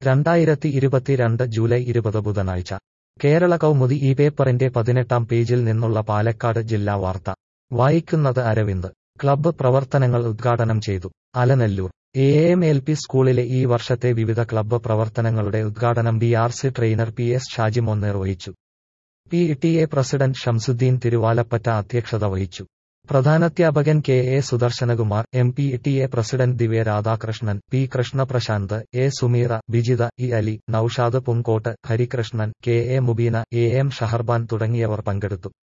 രണ്ടായിരത്തി ഇരുപത്തിരണ്ട് ജൂലൈ ഇരുപത് ബുധനാഴ്ച കേരള കൗമുദി ഈ പേപ്പറിന്റെ പതിനെട്ടാം പേജിൽ നിന്നുള്ള പാലക്കാട് ജില്ലാ വാർത്ത വായിക്കുന്നത് അരവിന്ദ് ക്ലബ്ബ് പ്രവർത്തനങ്ങൾ ഉദ്ഘാടനം ചെയ്തു Alanallur A M L P സ്കൂളിലെ ഈ വർഷത്തെ വിവിധ ക്ലബ്ബ് പ്രവർത്തനങ്ങളുടെ ഉദ്ഘാടനം B R C trainer P S Shajimon നിർവഹിച്ചു P T A president Shamsuddin Thiruvalappatta അധ്യക്ഷത വഹിച്ചു പ്രധാനാധ്യാപകൻ K A Sudarshanakumar M P T A president Divya Radhakrishnan P Krishnaprasanth A Sumeera Bijitha E Ali Noushad Punkottu Harikrishnan K A Mubeena A M Shaharban തുടങ്ങിയവർ പങ്കെടുത്തു